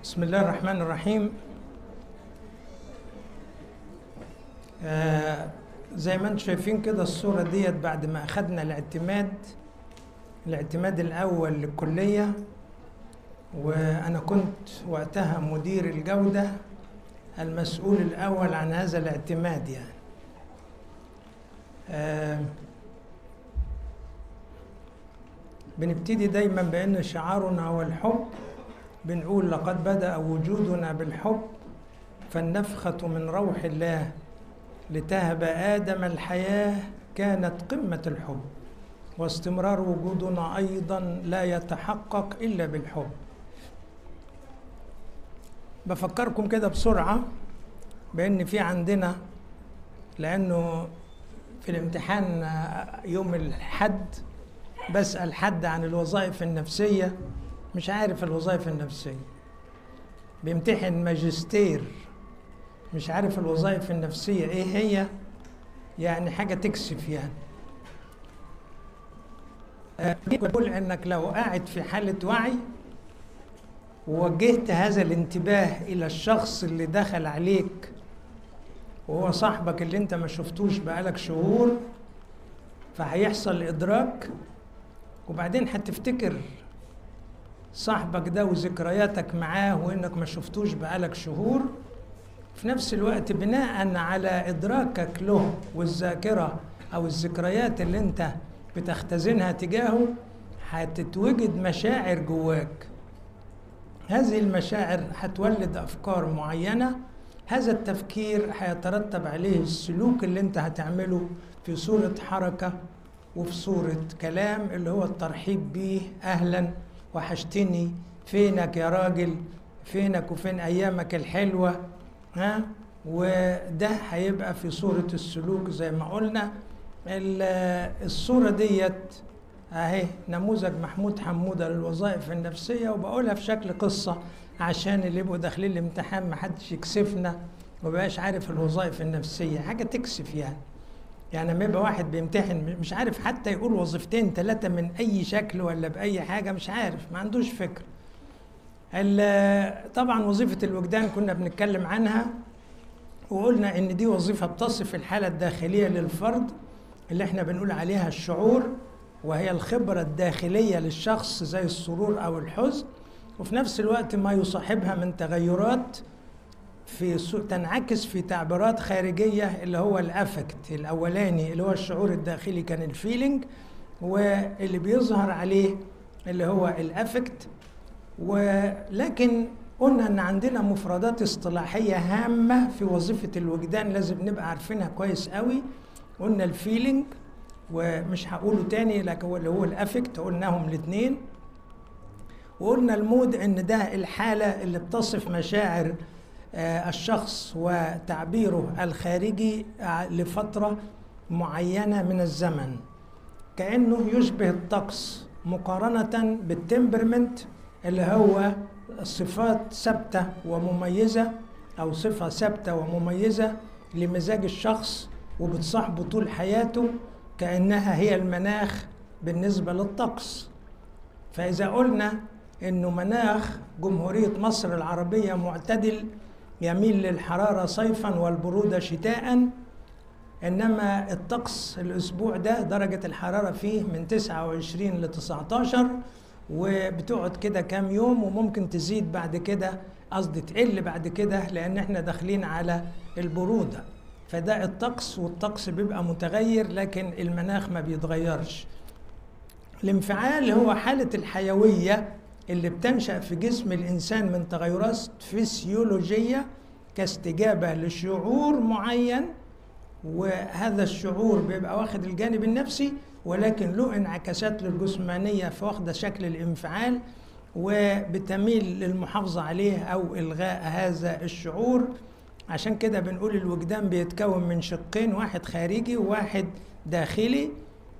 بسم الله الرحمن الرحيم آه زي ما انتم شايفين كده الصورة ديت بعد ما أخدنا الاعتماد الاعتماد الأول للكلية وأنا كنت وقتها مدير الجودة المسؤول الأول عن هذا الاعتماد يعني آه بنبتدي دايما بأن شعارنا هو الحب بنقول لقد بدأ وجودنا بالحب فالنفخة من روح الله لتهب آدم الحياة كانت قمة الحب واستمرار وجودنا أيضا لا يتحقق إلا بالحب بفكركم كده بسرعة بأن في عندنا لأنه في الامتحان يوم الحد بسأل حد عن الوظائف النفسية مش عارف الوظائف النفسية بيمتحن ماجستير مش عارف الوظائف النفسية ايه هي يعني حاجة تكسف يعني بقول انك لو قاعد في حالة وعي ووجهت هذا الانتباه الى الشخص اللي دخل عليك وهو صاحبك اللي انت ما شفتوش بقالك شهور فهيحصل ادراك وبعدين هتفتكر صاحبك ده وذكرياتك معاه وانك ما شفتوش بقالك شهور في نفس الوقت بناء على ادراكك له والذاكره او الذكريات اللي انت بتختزنها تجاهه هتتوجد مشاعر جواك هذه المشاعر هتولد افكار معينه هذا التفكير هيترتب عليه السلوك اللي انت هتعمله في صوره حركه وفي صوره كلام اللي هو الترحيب بيه اهلا وحشتني فينك يا راجل فينك وفين ايامك الحلوه ها وده هيبقى في صورة السلوك زي ما قلنا الصورة ديت اهي نموذج محمود حمودة للوظائف النفسية وبقولها في شكل قصة عشان اللي يبقوا داخلين الامتحان محدش يكسفنا ومبقاش عارف الوظائف النفسية حاجة تكسف يعني يعني لما يبقى واحد بيمتحن مش عارف حتى يقول وظيفتين ثلاثة من أي شكل ولا بأي حاجة مش عارف ما عندوش فكر طبعا وظيفة الوجدان كنا بنتكلم عنها وقلنا ان دي وظيفة بتصف الحالة الداخلية للفرد اللي احنا بنقول عليها الشعور وهي الخبرة الداخلية للشخص زي السرور او الحزن وفي نفس الوقت ما يصاحبها من تغيرات في تنعكس في تعبيرات خارجية اللي هو الافكت الاولاني اللي هو الشعور الداخلي كان الفيلينج واللي بيظهر عليه اللي هو الافكت ولكن قلنا ان عندنا مفردات اصطلاحيه هامه في وظيفه الوجدان لازم نبقى عارفينها كويس قوي قلنا الفيلينج ومش هقوله تاني لكن هو اللي هو الافكت قلناهم الاثنين وقلنا المود ان ده الحاله اللي بتصف مشاعر الشخص وتعبيره الخارجي لفتره معينه من الزمن كانه يشبه الطقس مقارنه بالتمبرمنت اللي هو صفات ثابتة ومميزة أو صفة ثابتة ومميزة لمزاج الشخص وبتصاحبه طول حياته كأنها هي المناخ بالنسبة للطقس فإذا قلنا إنه مناخ جمهورية مصر العربية معتدل يميل للحرارة صيفا والبرودة شتاء إنما الطقس الأسبوع ده درجة الحرارة فيه من 29 ل 19 وبتقعد كده كام يوم وممكن تزيد بعد كده قصدي تقل بعد كده لان احنا داخلين على البروده فده الطقس والطقس بيبقى متغير لكن المناخ ما بيتغيرش الانفعال هو حاله الحيويه اللي بتنشا في جسم الانسان من تغيرات فسيولوجيه كاستجابه لشعور معين وهذا الشعور بيبقى واخد الجانب النفسي ولكن له انعكاسات للجسمانيه فواخده شكل الانفعال وبتميل للمحافظه عليه او الغاء هذا الشعور عشان كده بنقول الوجدان بيتكون من شقين واحد خارجي وواحد داخلي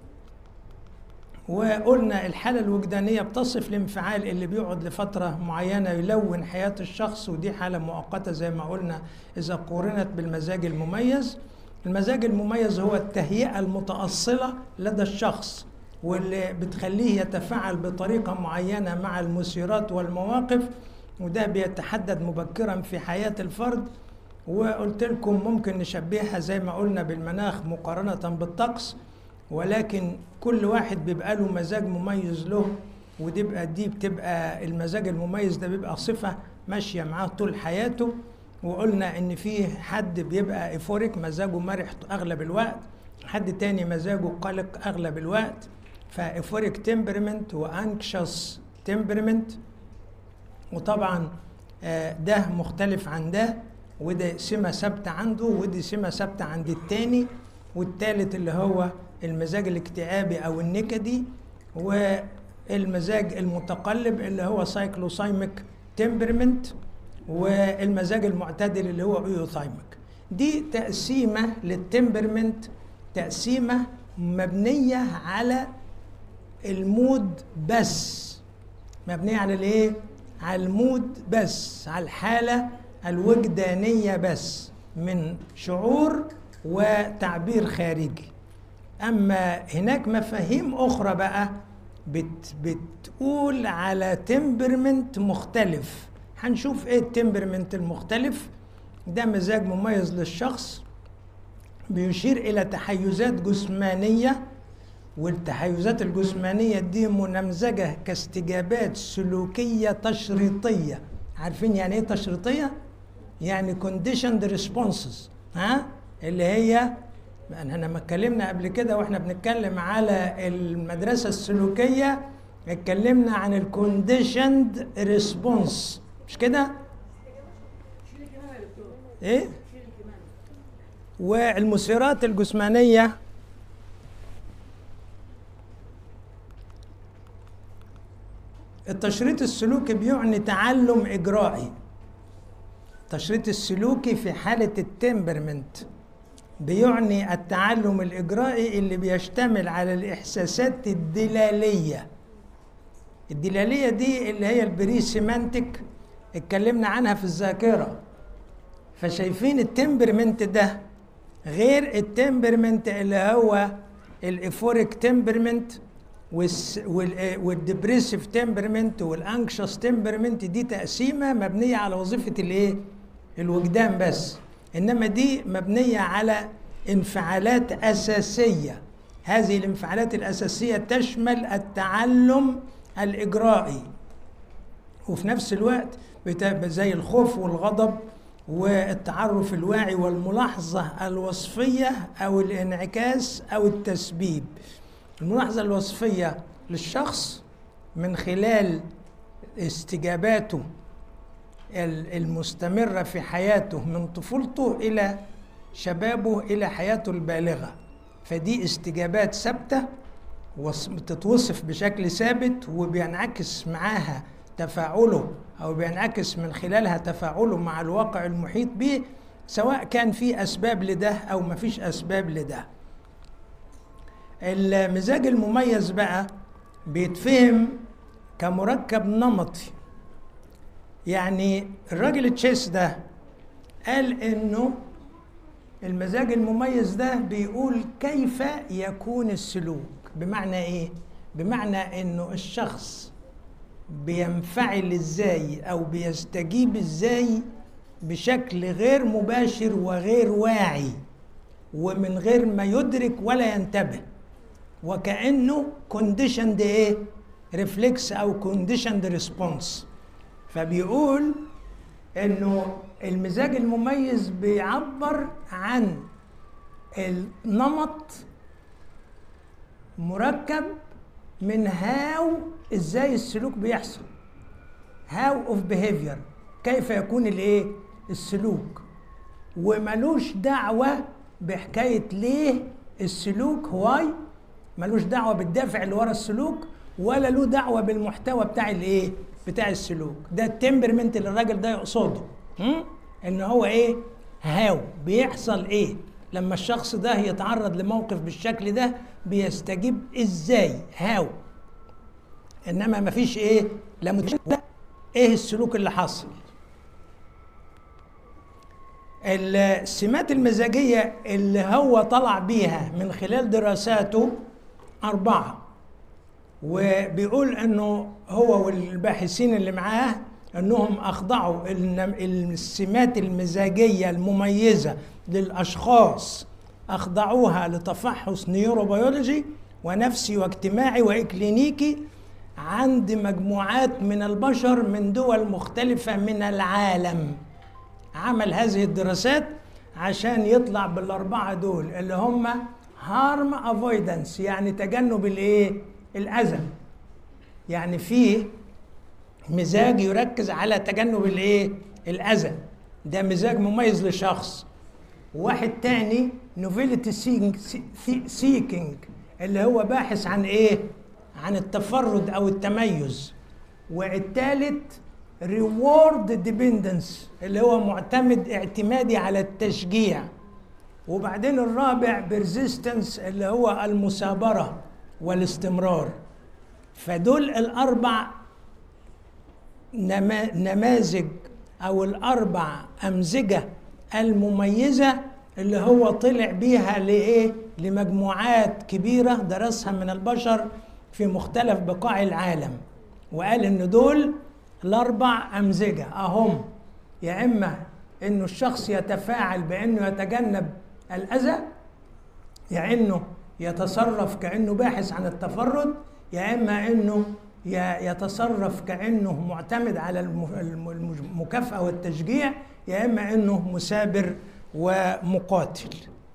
وقلنا الحالة الوجدانية بتصف الانفعال اللي بيقعد لفترة معينة يلون حياة الشخص ودي حالة مؤقتة زي ما قلنا إذا قورنت بالمزاج المميز المزاج المميز هو التهيئة المتأصلة لدى الشخص واللي بتخليه يتفاعل بطريقة معينة مع المثيرات والمواقف وده بيتحدد مبكرا في حياة الفرد وقلت لكم ممكن نشبهها زي ما قلنا بالمناخ مقارنة بالطقس ولكن كل واحد بيبقى له مزاج مميز له ودي بقى دي بتبقى المزاج المميز ده بيبقى صفة ماشية معاه طول حياته وقلنا ان في حد بيبقى ايفوريك مزاجه مرح اغلب الوقت حد تاني مزاجه قلق اغلب الوقت فايفوريك تمبرمنت وانكشس تمبرمنت وطبعا ده مختلف عن ده وده سمة ثابتة عنده ودي سمة ثابتة عند التاني والتالت اللي هو المزاج الاكتئابي او النكدي والمزاج المتقلب اللي هو سايكلوسايميك تمبرمنت والمزاج المعتدل اللي هو ايوثايميك دي تقسيمة للتمبرمنت تقسيمة مبنية على المود بس مبنية على الايه؟ على المود بس على الحالة الوجدانية بس من شعور وتعبير خارجي أما هناك مفاهيم أخرى بقى بت بتقول على تمبرمنت مختلف هنشوف ايه التمبرمنت المختلف ده مزاج مميز للشخص بيشير الى تحيزات جسمانيه والتحيزات الجسمانيه دي منمزجه كاستجابات سلوكيه تشريطيه عارفين يعني ايه تشريطيه يعني conditioned responses ها اللي هي احنا لما اتكلمنا قبل كده واحنا بنتكلم على المدرسه السلوكيه اتكلمنا عن الكونديشند ريسبونس مش كده؟ ايه؟ والمثيرات الجسمانيه التشريط السلوكي بيعني تعلم اجرائي التشريط السلوكي في حاله التمبرمنت بيعني التعلم الاجرائي اللي بيشتمل على الاحساسات الدلاليه الدلاليه دي اللي هي البري سيمانتك اتكلمنا عنها في الذاكره فشايفين التمبرمنت ده غير التمبرمنت اللي هو الايفوريك تمبرمنت والدبريسيف تمبرمنت والانكشس تمبرمنت دي تقسيمه مبنيه على وظيفه الايه الوجدان بس انما دي مبنيه على انفعالات اساسيه هذه الانفعالات الاساسيه تشمل التعلم الاجرائي وفي نفس الوقت زي الخوف والغضب والتعرف الواعي والملاحظه الوصفيه او الانعكاس او التسبيب الملاحظه الوصفيه للشخص من خلال استجاباته المستمرة في حياته من طفولته إلى شبابه إلى حياته البالغة فدي استجابات ثابتة بتتوصف بشكل ثابت وبينعكس معاها تفاعله أو بينعكس من خلالها تفاعله مع الواقع المحيط به سواء كان في أسباب لده أو ما فيش أسباب لده المزاج المميز بقى بيتفهم كمركب نمطي يعني الراجل تشيس ده قال انه المزاج المميز ده بيقول كيف يكون السلوك بمعنى ايه بمعنى انه الشخص بينفعل ازاي او بيستجيب ازاي بشكل غير مباشر وغير واعي ومن غير ما يدرك ولا ينتبه وكانه كونديشند ايه ريفلكس او كونديشند ريسبونس فبيقول انه المزاج المميز بيعبر عن النمط مركب من هاو ازاي السلوك بيحصل هاو اوف behavior كيف يكون الايه السلوك وملوش دعوه بحكايه ليه السلوك هواي ملوش دعوه بالدافع اللي ورا السلوك ولا له دعوه بالمحتوى بتاع الايه بتاع السلوك ده التمبرمنت اللي الراجل ده يقصده ان هو ايه هاو بيحصل ايه لما الشخص ده يتعرض لموقف بالشكل ده بيستجيب ازاي هاو انما مفيش ايه لا لا ايه السلوك اللي حصل السمات المزاجية اللي هو طلع بيها من خلال دراساته أربعة وبيقول انه هو والباحثين اللي معاه انهم اخضعوا النم- السمات المزاجيه المميزه للاشخاص اخضعوها لتفحص نيوروبيولوجي ونفسي واجتماعي واكلينيكي عند مجموعات من البشر من دول مختلفه من العالم عمل هذه الدراسات عشان يطلع بالاربعه دول اللي هم هارم افويدنس يعني تجنب الايه الاذى يعني فيه مزاج يركز على تجنب الايه الاذى ده مزاج مميز لشخص واحد تاني نوفيلتي سيكينج اللي هو باحث عن ايه عن التفرد او التميز والتالت ريورد ديبندنس اللي هو معتمد اعتمادي على التشجيع وبعدين الرابع بيرزيستنس اللي هو المثابره والاستمرار فدول الاربع نما- نماذج او الاربع امزجه المميزه اللي هو طلع بيها لايه لمجموعات كبيره درسها من البشر في مختلف بقاع العالم وقال ان دول الاربع امزجه اهم يا اما انه الشخص يتفاعل بانه يتجنب الاذى يا انه يتصرف كانه باحث عن التفرد يا اما انه ي- يتصرف كانه معتمد على الم- الم- المكافاه والتشجيع يا اما انه مثابر ومقاتل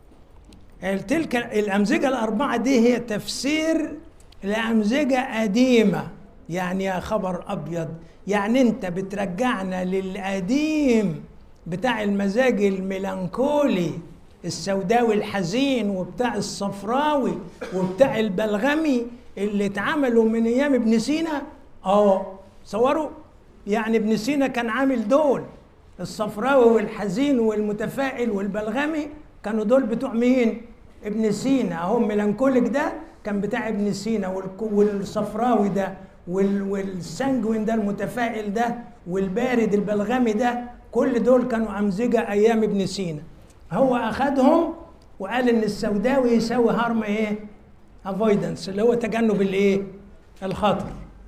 تلك الامزجه الاربعه دي هي تفسير لامزجه قديمه يعني يا خبر ابيض يعني انت بترجعنا للقديم بتاع المزاج الميلانكولي السوداوي الحزين وبتاع الصفراوي وبتاع البلغمي اللي اتعملوا من ايام ابن سينا اه صوروا يعني ابن سينا كان عامل دول الصفراوي والحزين والمتفائل والبلغمي كانوا دول بتوع مين ابن سينا اهو ميلانكوليك ده كان بتاع ابن سينا والك- والصفراوي ده وال- والسانجوين ده المتفائل ده والبارد البلغمي ده كل دول كانوا امزجه ايام ابن سينا هو اخذهم وقال ان السوداوي يساوي هرم ايه افويدنس اللي هو تجنب الايه الخطر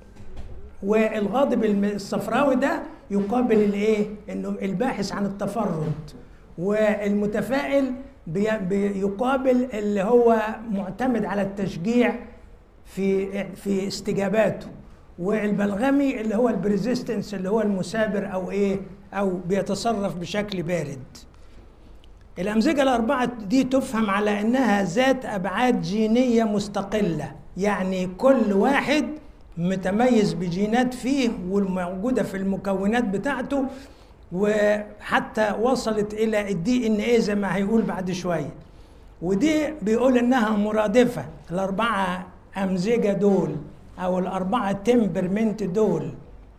والغاضب الم- الصفراوي ده يقابل الايه انه الباحث عن التفرد والمتفائل بي- بيقابل اللي هو معتمد على التشجيع في في استجاباته والبلغمي اللي هو البريزيستنس اللي هو المثابر او ايه او بيتصرف بشكل بارد الأمزجة الأربعة دي تفهم على أنها ذات أبعاد جينية مستقلة يعني كل واحد متميز بجينات فيه والموجودة في المكونات بتاعته وحتى وصلت إلى الدي إن إيه زي ما هيقول بعد شوية ودي بيقول إنها مرادفة الأربعة أمزجة دول أو الأربعة تمبرمنت دول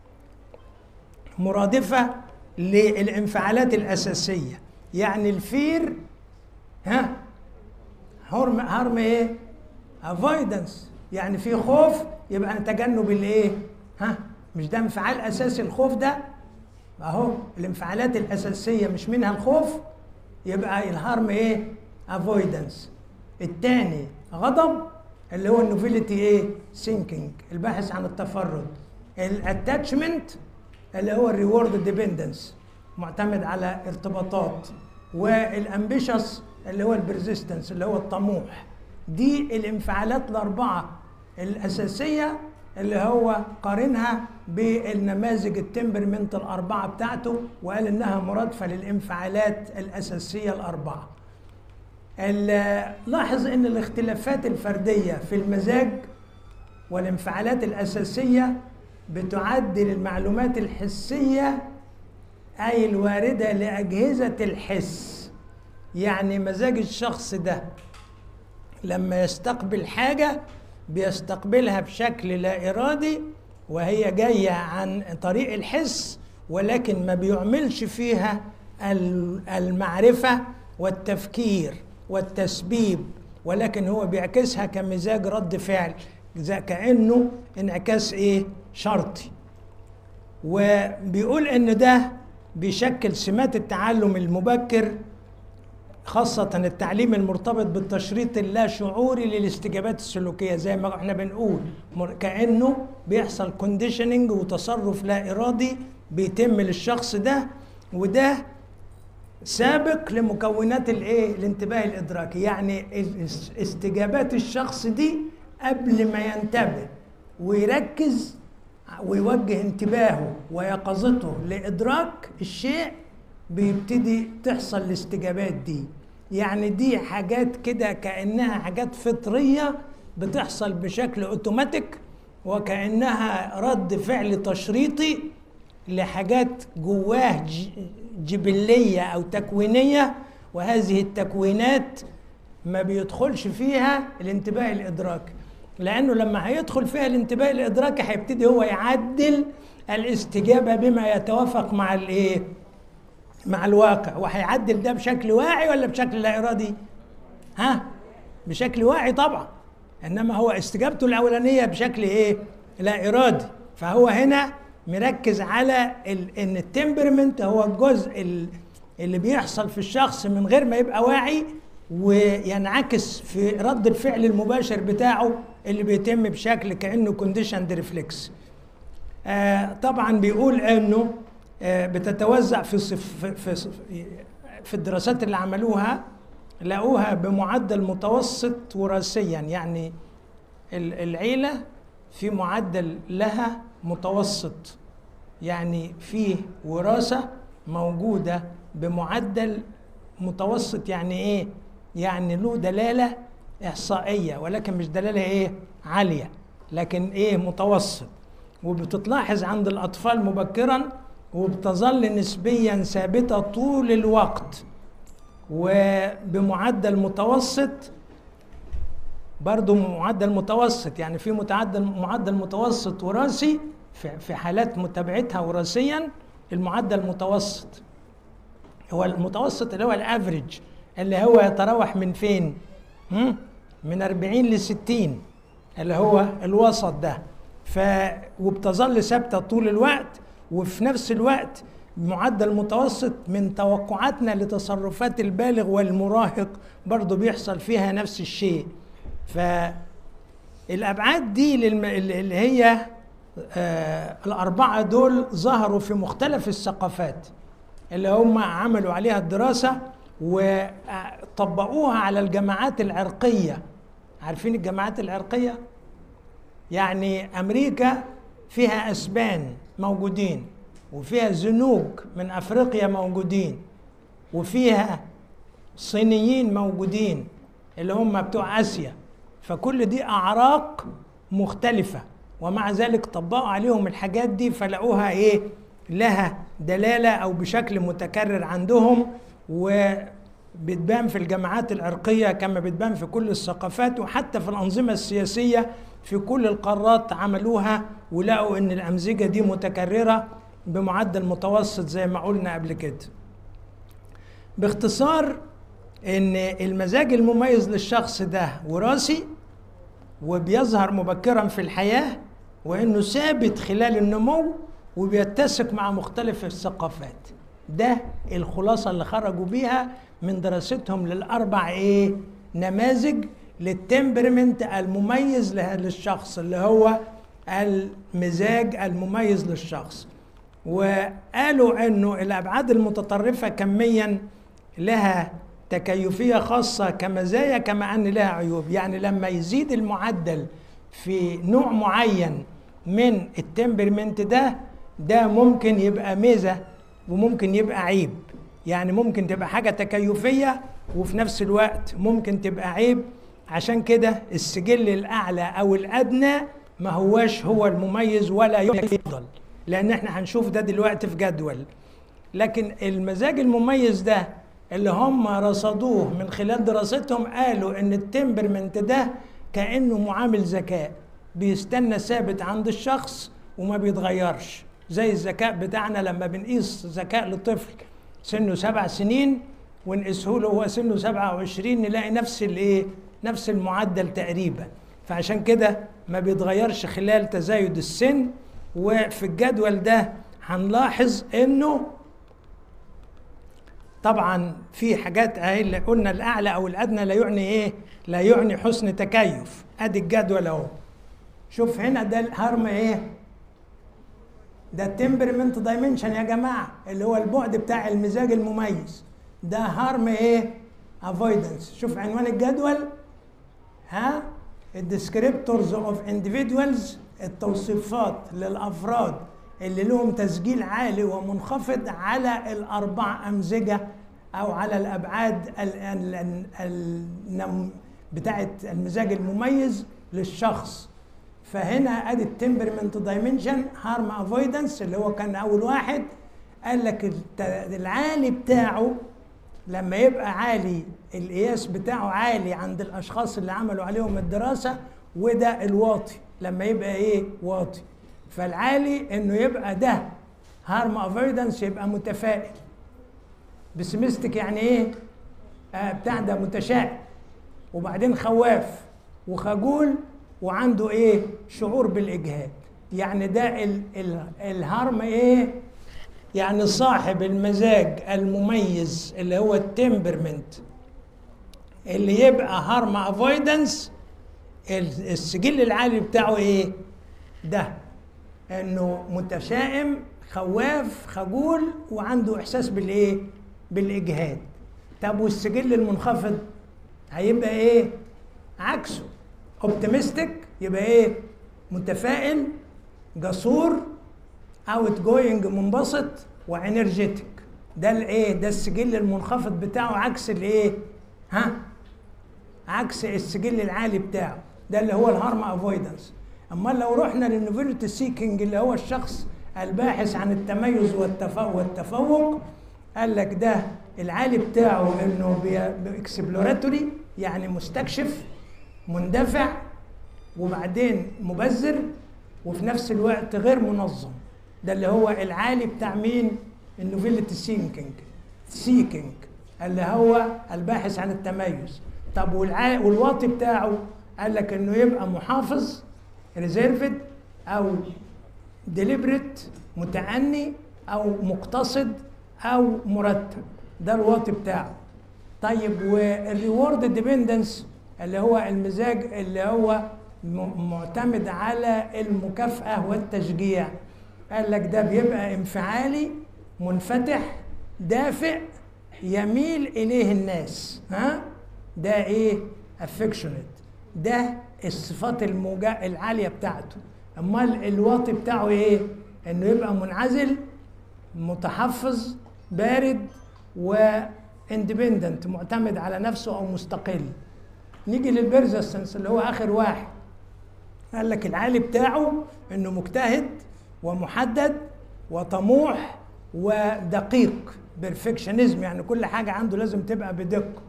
مرادفة للانفعالات الأساسية يعني الفير ها هرم هرم ايه افويدنس يعني في خوف يبقى تجنب الايه ها مش ده انفعال اساسي الخوف ده اهو الانفعالات الاساسيه مش منها الخوف يبقى الهرم ايه افويدنس الثاني غضب اللي هو النوفيليتي ايه سينكينج الباحث عن التفرد الاتاتشمنت اللي هو الريورد ديبندنس معتمد على ارتباطات والامبيشس اللي هو البرزيستنس اللي هو الطموح دي الانفعالات الاربعه الاساسيه اللي هو قارنها بالنماذج التمبرمنت الاربعه بتاعته وقال انها مرادفه للانفعالات الاساسيه الاربعه ال- لاحظ ان الاختلافات الفرديه في المزاج والانفعالات الاساسيه بتعدل المعلومات الحسيه اي الوارده لاجهزه الحس يعني مزاج الشخص ده لما يستقبل حاجه بيستقبلها بشكل لا ارادي وهي جايه عن طريق الحس ولكن ما بيعملش فيها ال- المعرفه والتفكير والتسبيب ولكن هو بيعكسها كمزاج رد فعل زي كانه انعكاس ايه شرطي وبيقول ان ده بيشكل سمات التعلم المبكر خاصة التعليم المرتبط بالتشريط اللا شعوري للاستجابات السلوكية زي ما احنا بنقول مر- كأنه بيحصل كونديشننج وتصرف لا إرادي بيتم للشخص ده وده سابق لمكونات الايه الانتباه الادراكي يعني استجابات الشخص دي قبل ما ينتبه ويركز ويوجه انتباهه ويقظته لادراك الشيء بيبتدي تحصل الاستجابات دي يعني دي حاجات كده كانها حاجات فطريه بتحصل بشكل اوتوماتيك وكانها رد فعل تشريطي لحاجات جواه جبليه او تكوينيه وهذه التكوينات ما بيدخلش فيها الانتباه الادراكي لانه لما هيدخل فيها الانتباه الادراكي هيبتدي هو يعدل الاستجابه بما يتوافق مع الايه مع الواقع وهيعدل ده بشكل واعي ولا بشكل لا ارادي ها بشكل واعي طبعا انما هو استجابته الاولانيه بشكل ايه لا ارادي فهو هنا مركز على ان التمبرمنت هو الجزء اللي بيحصل في الشخص من غير ما يبقى واعي وينعكس في رد الفعل المباشر بتاعه اللي بيتم بشكل كانه كونديشند ريفلكس آه طبعا بيقول انه آه بتتوزع في صف في في الدراسات اللي عملوها لقوها بمعدل متوسط وراثيا يعني العيله في معدل لها متوسط يعني فيه وراثه موجوده بمعدل متوسط يعني ايه يعني له دلاله احصائيه ولكن مش دلاله ايه عاليه لكن ايه متوسط وبتتلاحظ عند الاطفال مبكرا وبتظل نسبيا ثابته طول الوقت وبمعدل متوسط برضه معدل متوسط يعني في متعدل معدل متوسط وراثي في حالات متابعتها وراثيا المعدل متوسط هو المتوسط اللي هو الافريج اللي هو يتراوح من فين؟ من 40 ل 60 اللي هو الوسط ده ف وبتظل ثابته طول الوقت وفي نفس الوقت معدل متوسط من توقعاتنا لتصرفات البالغ والمراهق برضه بيحصل فيها نفس الشيء فالابعاد دي اللي هي آه الاربعه دول ظهروا في مختلف الثقافات اللي هم عملوا عليها الدراسه وطبقوها على الجماعات العرقيه عارفين الجماعات العرقيه يعني امريكا فيها اسبان موجودين وفيها زنوج من افريقيا موجودين وفيها صينيين موجودين اللي هم بتوع اسيا فكل دي اعراق مختلفه ومع ذلك طبقوا عليهم الحاجات دي فلقوها ايه لها دلاله او بشكل متكرر عندهم وبتبان في الجماعات العرقيه كما بتبان في كل الثقافات وحتى في الانظمه السياسيه في كل القارات عملوها ولقوا ان الامزجه دي متكرره بمعدل متوسط زي ما قلنا قبل كده باختصار ان المزاج المميز للشخص ده وراثي وبيظهر مبكرا في الحياه وانه ثابت خلال النمو وبيتسق مع مختلف الثقافات ده الخلاصه اللي خرجوا بيها من دراستهم للاربع ايه نماذج للتمبرمنت المميز للشخص اللي هو المزاج المميز للشخص وقالوا انه الابعاد المتطرفه كميا لها تكيفيه خاصه كمزايا كما ان لها عيوب يعني لما يزيد المعدل في نوع معين من التمبرمنت ده ده ممكن يبقى ميزه وممكن يبقى عيب يعني ممكن تبقى حاجه تكيفيه وفي نفس الوقت ممكن تبقى عيب عشان كده السجل الاعلى او الادنى ما هواش هو المميز ولا يفضل لان احنا هنشوف ده دلوقتي في جدول لكن المزاج المميز ده اللي هم رصدوه من خلال دراستهم قالوا ان التمبرمنت ده كانه معامل ذكاء بيستنى ثابت عند الشخص وما بيتغيرش زي الذكاء بتاعنا لما بنقيس ذكاء لطفل سنه سبع سنين ونقيسه له هو سنه 27 نلاقي نفس الايه نفس المعدل تقريبا فعشان كده ما بيتغيرش خلال تزايد السن وفي الجدول ده هنلاحظ انه طبعا في حاجات اهي اللي قلنا الاعلى او الادنى لا يعني ايه لا يعني حسن تكيف ادي الجدول اهو شوف هنا ده الهرم ايه ده التمبرمنت دايمنشن يا جماعه اللي هو البعد بتاع المزاج المميز ده هارم ايه افويدنس شوف عنوان الجدول ها الديسكريبتورز اوف اندفيدوالز التوصيفات للافراد اللي لهم تسجيل عالي ومنخفض على الاربع امزجه او على الابعاد ال ال ال ال بتاعه المزاج المميز للشخص فهنا ادي التمبرمنت دايمنشن هارم افويدنس اللي هو كان اول واحد قال لك العالي بتاعه لما يبقى عالي القياس بتاعه عالي عند الاشخاص اللي عملوا عليهم الدراسه وده الواطي لما يبقى ايه واطي فالعالي انه يبقى ده هارم افويدنس يبقى متفائل بسمستك يعني ايه آه بتاع ده متشائم وبعدين خواف وخجول وعنده ايه شعور بالاجهاد يعني ده ال ال الهرم ايه يعني صاحب المزاج المميز اللي هو التمبرمنت اللي يبقى هارم افويدنس السجل العالي بتاعه ايه ده انه متشائم خواف خجول وعنده احساس بالايه بالاجهاد طب والسجل المنخفض هيبقى ايه عكسه اوبتيمستيك يبقى ايه متفائل جسور اوت جوينج منبسط وانرجيتك ده الايه ده السجل المنخفض بتاعه عكس الايه ها عكس السجل العالي بتاعه ده اللي هو الهارم افويدنس اما لو رحنا للنوفيلتي سيكينج اللي هو الشخص الباحث عن التميز والتفوق والتفوق قال لك ده العالي بتاعه انه اكسبلوراتوري يعني مستكشف مندفع وبعدين مبذر وفي نفس الوقت غير منظم ده اللي هو العالي بتاع مين النوفيلتي سيكينج سيكينج اللي هو الباحث عن التميز طب والع... والواطي بتاعه قال لك انه يبقى محافظ ريزيرفد او ديليبريت متأني او مقتصد او مرتب ده الواطي بتاعه طيب والريورد ديبندنس اللي هو المزاج اللي هو معتمد على المكافأة والتشجيع قال لك ده بيبقى انفعالي منفتح دافئ يميل إليه الناس ها ده إيه affectionate ده الصفات الموجة العالية بتاعته أمال الواطي بتاعه إيه إنه يبقى منعزل متحفظ بارد واندبندنت معتمد على نفسه أو مستقل نيجي للبيرزستنس اللي هو اخر واحد قال لك العالي بتاعه انه مجتهد ومحدد وطموح ودقيق بيرفكشنزم يعني كل حاجه عنده لازم تبقى بدقه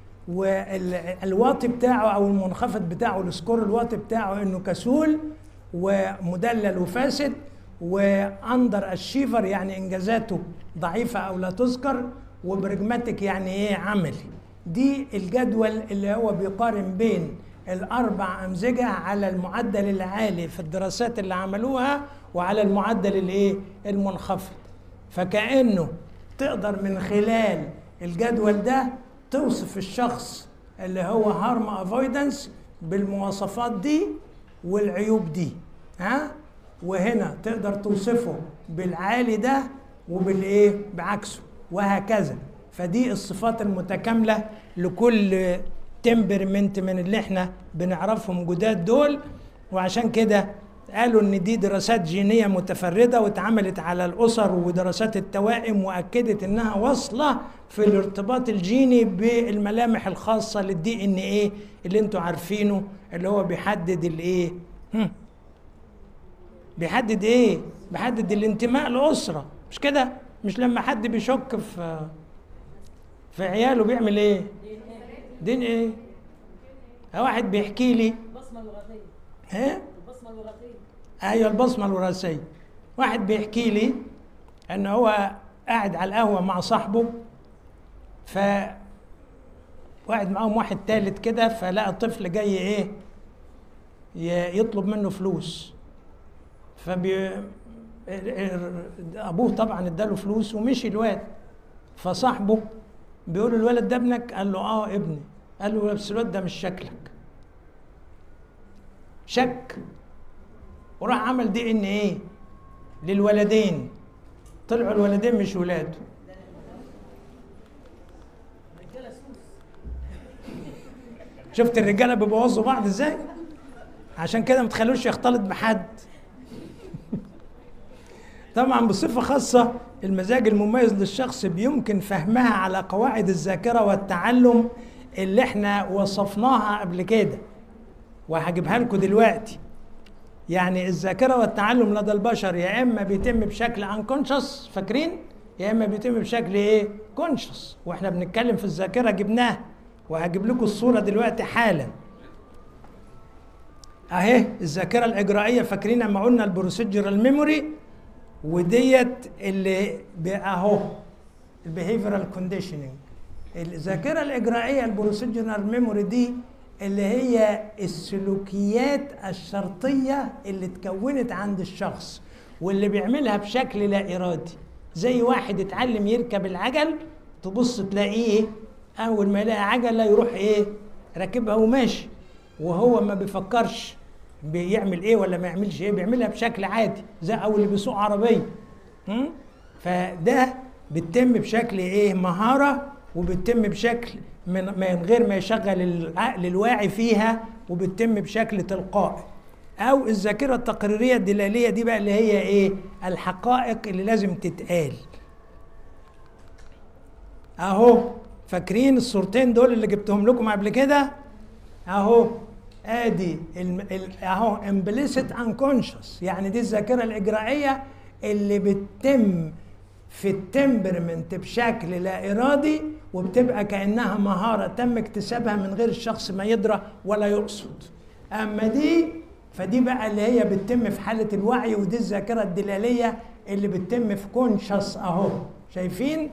والواطي بتاعه او المنخفض بتاعه السكور الواطي بتاعه انه كسول ومدلل وفاسد واندر الشيفر يعني انجازاته ضعيفه او لا تذكر وبرجماتيك يعني ايه عملي دي الجدول اللي هو بيقارن بين الاربع امزجه على المعدل العالي في الدراسات اللي عملوها وعلى المعدل الايه المنخفض فكانه تقدر من خلال الجدول ده توصف الشخص اللي هو هارم افويدنس بالمواصفات دي والعيوب دي ها وهنا تقدر توصفه بالعالي ده وبالايه بعكسه وهكذا فدي الصفات المتكامله لكل تمبرمنت من اللي احنا بنعرفهم جداد دول وعشان كده قالوا ان دي دراسات جينيه متفرده واتعملت على الاسر ودراسات التوائم واكدت انها واصله في الارتباط الجيني بالملامح الخاصه للدي ان ايه اللي انتوا عارفينه اللي هو بيحدد الايه بيحدد ايه بيحدد الانتماء لاسره مش كده مش لما حد بيشك في في عياله بيعمل ايه دين ايه واحد بيحكي لي البصمه الوراثيه ها البصمه الوراثيه ايوه البصمه الوراثيه واحد بيحكي لي ان هو قاعد على القهوه مع صاحبه ف واحد معاهم واحد تالت كده فلقى طفل جاي ايه ي- يطلب منه فلوس فبي ابوه طبعا اداله فلوس ومشي الواد فصاحبه بيقول له الولد ده ابنك قال له اه ابني قال له بس الواد ده مش شكلك شك وراح عمل دي ان ايه للولدين طلعوا الولدين مش ولاده شفت الرجاله بيبوظوا بعض ازاي عشان كده ما تخلوش يختلط بحد طبعا بصفه خاصه المزاج المميز للشخص بيمكن فهمها على قواعد الذاكره والتعلم اللي احنا وصفناها قبل كده وهجيبها لكم دلوقتي يعني الذاكره والتعلم لدى البشر يا اما بيتم بشكل انكونشس فاكرين يا اما بيتم بشكل ايه كونشس واحنا بنتكلم في الذاكره جبناها وهجيب لكم الصوره دلوقتي حالا اهي الذاكره الاجرائيه فاكرين لما قلنا البروسيجرال ميموري وديت اللي اهو البيهيفيرال كونديشننج الذاكره الاجرائيه البروسيجرال ميموري دي اللي هي السلوكيات الشرطيه اللي اتكونت عند الشخص واللي بيعملها بشكل لا ارادي زي واحد اتعلم يركب العجل تبص تلاقيه اول ما يلاقي عجله يروح ايه راكبها وماشي وهو ما بيفكرش بيعمل ايه ولا ما يعملش ايه بيعملها بشكل عادي زي او اللي بيسوق عربيه م? فده بتتم بشكل ايه مهاره وبتتم بشكل من من غير ما يشغل العقل الواعي فيها وبتتم بشكل تلقائي او الذاكره التقريريه الدلاليه دي بقى اللي هي ايه الحقائق اللي لازم تتقال اهو فاكرين الصورتين دول اللي جبتهم لكم قبل كده اهو ادي الم... ال... اهو امبليسيت انكونشس يعني دي الذاكره الاجرائيه اللي بتتم في التمبرمنت بشكل لا ارادي وبتبقى كانها مهاره تم اكتسابها من غير الشخص ما يدرى ولا يقصد اما دي فدي بقى اللي هي بتتم في حاله الوعي ودي الذاكره الدلاليه اللي بتتم في كونشس اهو شايفين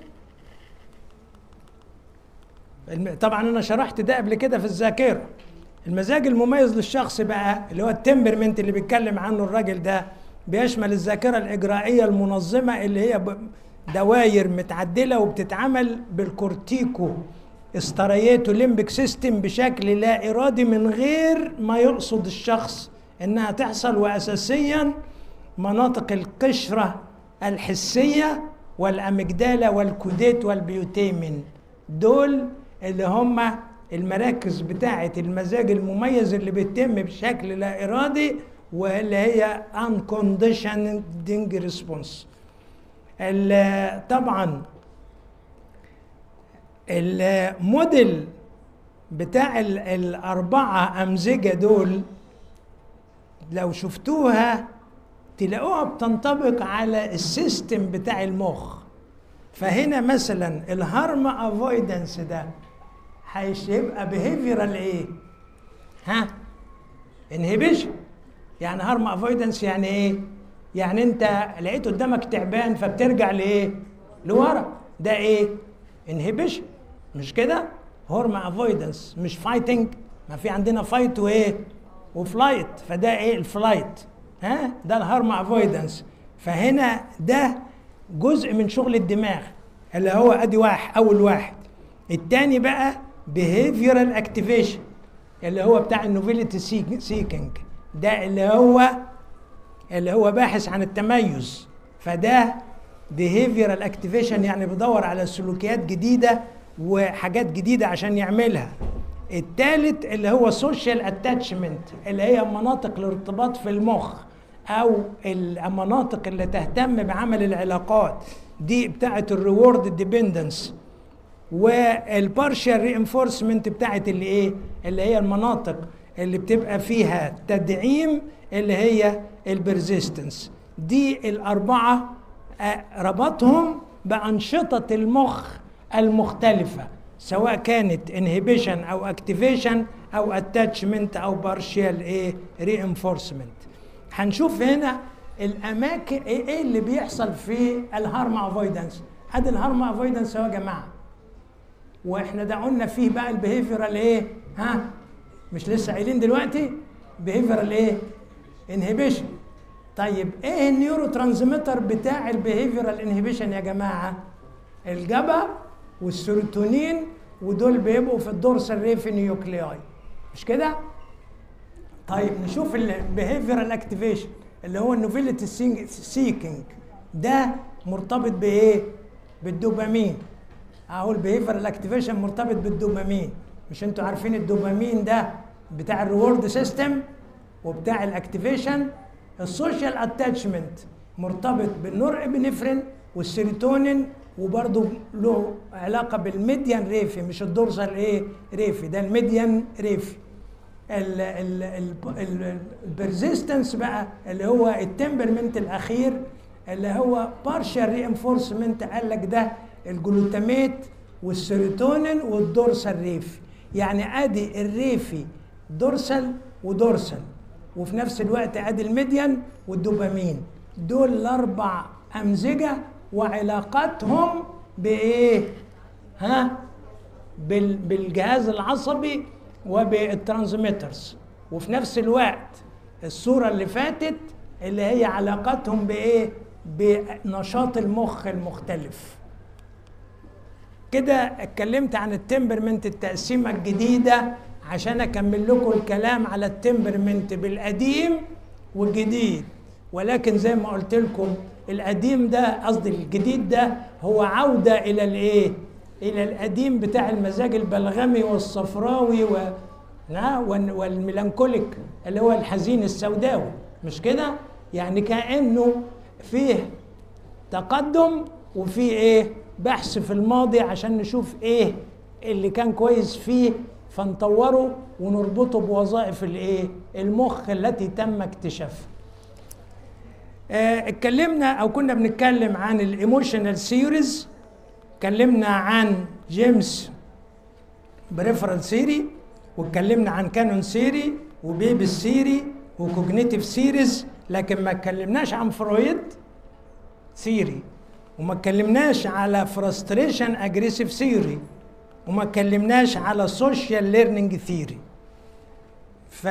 طبعا انا شرحت ده قبل كده في الذاكره المزاج المميز للشخص بقى اللي هو التمبرمنت اللي بيتكلم عنه الراجل ده بيشمل الذاكره الاجرائيه المنظمه اللي هي دواير متعدله وبتتعمل بالكورتيكو استريتو ليمبك سيستم بشكل لا ارادي من غير ما يقصد الشخص انها تحصل واساسيا مناطق القشره الحسيه والامجداله والكوديت والبيوتيمين دول اللي هم المراكز بتاعه المزاج المميز اللي بيتم بشكل لا ارادي واللي هي unconditioned response طبعا الموديل بتاع الأربعة أمزجة دول لو شفتوها تلاقوها بتنطبق على السيستم بتاع المخ فهنا مثلا الهارم افويدنس ده هيبقى بيهيفيرال ايه؟ ها؟ انهبيشن يعني هارم افويدنس يعني ايه؟ يعني انت لقيت قدامك تعبان فبترجع لايه؟ لورا ده ايه؟ انهبيشن مش كده؟ هورم افويدنس مش فايتنج ما في عندنا فايت وايه؟ وفلايت فده ايه الفلايت ها؟ ده الهارم افويدنس فهنا ده جزء من شغل الدماغ اللي هو ادي واحد اول واحد التاني بقى behavioral activation اللي هو بتاع النوفيليتي سيكينج ده اللي هو اللي هو باحث عن التميز فده behavioral activation يعني بيدور على سلوكيات جديده وحاجات جديده عشان يعملها الثالث اللي هو social attachment اللي هي مناطق الارتباط في المخ او المناطق اللي تهتم بعمل العلاقات دي بتاعه الريورد ديبندنس والبارشال رينفورسمنت بتاعه اللي ايه اللي هي المناطق اللي بتبقى فيها تدعيم اللي هي البرزيستنس دي الاربعه ربطهم بانشطه المخ المختلفه سواء كانت انهبيشن او اكتيفيشن او اتاتشمنت او بارشال ايه رينفورسمنت هنشوف هنا الاماكن ايه اللي بيحصل في الهارم افويدنس ادي الهارم افويدنس اهو يا جماعه واحنا ده قلنا فيه بقى البيهيفيرال ايه ها مش لسه قايلين دلوقتي بيهيفيرال ايه انهبيشن طيب ايه النيورو ترانسميتر بتاع البيهيفيرال انهبيشن يا جماعه الجبا والسيروتونين ودول بيبقوا في الدورسال ريفي نيوكلياي مش كده طيب نشوف البيهيفيرال اكتيفيشن اللي هو النوفيلتي سيكينج ده مرتبط بايه بالدوبامين اهو البيهيفيرال اكتيفيشن مرتبط بالدوبامين مش انتوا عارفين الدوبامين ده بتاع الريورد سيستم وبتاع الاكتيفيشن السوشيال اتاتشمنت مرتبط بالنور ابنفرين والسيروتونين وبرضه له علاقه بالميديان ريفي مش الدورسال ايه ريفي ده الميديان ريفي البرزيستنس بقى اللي هو التمبرمنت الاخير اللي هو بارشال رينفورسمنت قال لك ده الجلوتاميت والسيروتونين والدورسال ريفي يعني ادي الريفي دورسال ودورسال وفي نفس الوقت ادي الميديان والدوبامين دول الاربع امزجه وعلاقاتهم بايه ها بال بالجهاز العصبي وبالترانسميترز وفي نفس الوقت الصوره اللي فاتت اللي هي علاقاتهم بايه بنشاط المخ المختلف كده اتكلمت عن التمبرمنت التقسيمه الجديده عشان اكمل لكم الكلام على التمبرمنت بالقديم والجديد ولكن زي ما قلت لكم القديم ده قصدي الجديد ده هو عوده الى الايه الى القديم بتاع المزاج البلغمي والصفراوي و والميلانكوليك اللي هو الحزين السوداوي مش كده يعني كانه فيه تقدم وفيه ايه بحث في الماضي عشان نشوف ايه اللي كان كويس فيه فنطوره ونربطه بوظائف الايه المخ التي تم اكتشافها اه اتكلمنا او كنا بنتكلم عن الايموشنال سيريز اتكلمنا عن جيمس بريفرال سيري واتكلمنا عن كانون سيري وبيبي سيري وكوجنيتيف سيريز لكن ما اتكلمناش عن فرويد ثيري وما اتكلمناش على فرستريشن اجريسيف ثيوري وما اتكلمناش على سوشيال ليرنينج ثيوري ف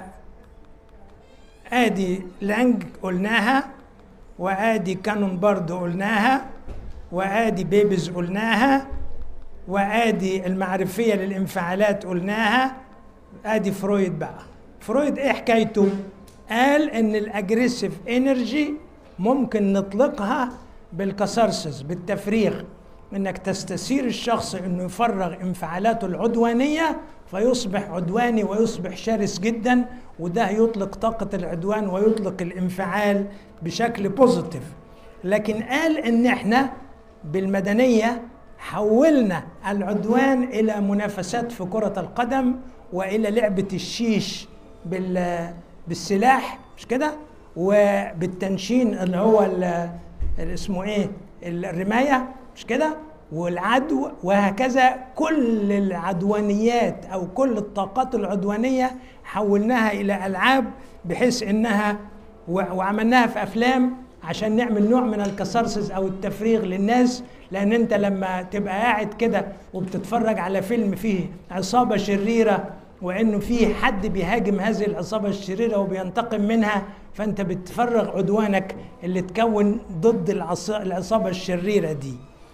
ادي لانج قلناها وادي كانون برضو قلناها وادي بيبيز قلناها وادي المعرفيه للانفعالات قلناها ادي فرويد بقى فرويد ايه حكايته قال ان الاجريسيف انرجي ممكن نطلقها بالكسرسس بالتفريغ انك تستثير الشخص انه يفرغ انفعالاته العدوانيه فيصبح عدواني ويصبح شرس جدا وده يطلق طاقه العدوان ويطلق الانفعال بشكل بوزيتيف لكن قال ان احنا بالمدنيه حولنا العدوان الى منافسات في كره القدم والى لعبه الشيش بال بالسلاح مش كده وبالتنشين اللي هو اللي اسمه ايه الرمايه مش كده والعدو وهكذا كل العدوانيات او كل الطاقات العدوانيه حولناها الى العاب بحيث انها وعملناها في افلام عشان نعمل نوع من الكسرسس او التفريغ للناس لان انت لما تبقى قاعد كده وبتتفرج على فيلم فيه عصابه شريره وانه في حد بيهاجم هذه العصابه الشريره وبينتقم منها فانت بتفرغ عدوانك اللي تكون ضد العصابه الشريره دي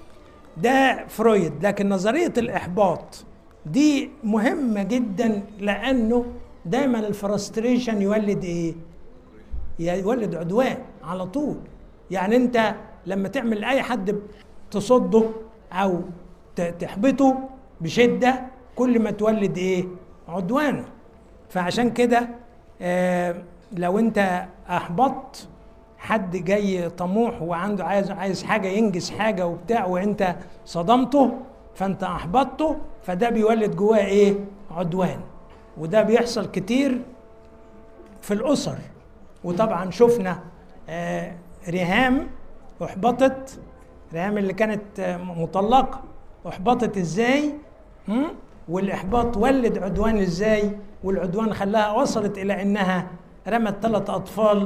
ده فرويد لكن نظريه الاحباط دي مهمه جدا لانه دايما الفرستريشن يولد ايه يولد عدوان على طول يعني انت لما تعمل اي حد تصده او تحبطه بشده كل ما تولد ايه عدوان فعشان كده آه لو انت احبطت حد جاي طموح وعنده عايز عايز حاجه ينجز حاجه وبتاع وانت صدمته فانت احبطته فده بيولد جواه ايه عدوان وده بيحصل كتير في الاسر وطبعا شفنا آه ريهام احبطت ريهام اللي كانت آه مطلقه احبطت ازاي والاحباط ولد عدوان ازاي والعدوان خلاها وصلت الى انها رمت ثلاث اطفال